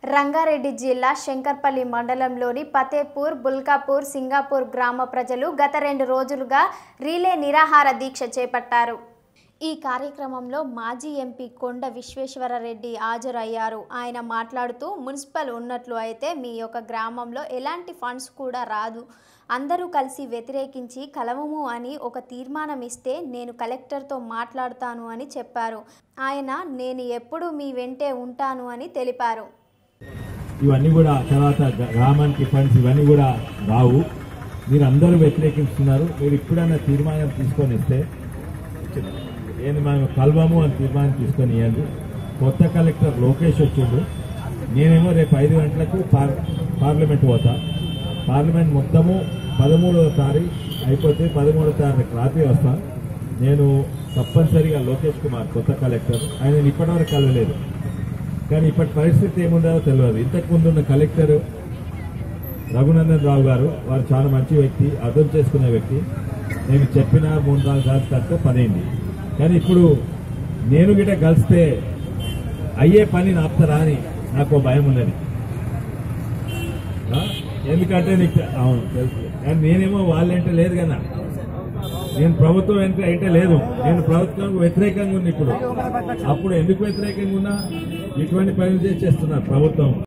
రంగారెడ్డి జిల్లా శంకర్పల్లి మండలంలోని ఫతేపూర్ బుల్కాపూర్ సింగాపూర్ గ్రామ ప్రజలు గత రెండు రోజులుగా రీలే నిరాహార దీక్ష చేపట్టారు ఈ కార్యక్రమంలో మాజీ ఎంపీ కొండ విశ్వేశ్వరరెడ్డి హాజరయ్యారు ఆయన మాట్లాడుతూ మున్సిపల్ ఉన్నట్లు అయితే మీ యొక్క గ్రామంలో ఎలాంటి ఫండ్స్ కూడా రాదు అందరూ కలిసి వ్యతిరేకించి కలవము అని ఒక తీర్మానం ఇస్తే నేను కలెక్టర్తో మాట్లాడుతాను అని చెప్పారు ఆయన నేను ఎప్పుడు మీ వెంటే ఉంటాను అని తెలిపారు ఇవన్నీ కూడా తర్వాత గ్రా- గ్రామానికి ఫండ్స్ ఇవన్నీ కూడా రావు మీరు అందరూ వ్యతిరేకిస్తున్నారు మీరు ఇప్పుడైనా తీర్మానం తీసుకొని ఇస్తే నేను మనం కలవము అని తీర్మానం తీసుకొని ఇవ్వండి కొత్త కలెక్టర్ లోకేష్ వచ్చిండు నేనేమో రేపు ఐదు గంటలకు పార్ పార్లమెంట్ పోతా పార్లమెంట్ మొత్తము పదమూడవ తారీఖు అయిపోతే పదమూడవ తారీఖు రాత్రి వస్తా నేను తప్పనిసరిగా లోకేష్ కుమార్ కొత్త కలెక్టర్ ఆయన ఇప్పటివరకు కలవలేదు కానీ ఇప్పటి పరిస్థితి ఏముండదో తెలియదు ఇంతకు ముందు ఉన్న కలెక్టర్ రఘునందన్ రావు గారు వారు చాలా మంచి వ్యక్తి అర్థం చేసుకునే వ్యక్తి నేను చెప్పిన మూడు నాలుగు సార్లు తక్కువ పనైంది కానీ ఇప్పుడు నేను గిట కలిస్తే అయ్యే పని ఆపుతారా అని నాకు ఓ భయం ఉన్నది ఆ? ఎందుకంటే నీకు అవును తెలుసు కానీ నేనేమో వాళ్ళంటే లేదు కదా నేను ప్రభుత్వం వెంట అంటే లేదు నేను ప్రభుత్వానికి వ్యతిరేకంగా ఉన్నా ఇప్పుడు అప్పుడు ఎందుకు వ్యతిరేకంగా ఉన్నా ఇటువంటి పనులు చేసి చేస్తున్నారు ప్రభుత్వం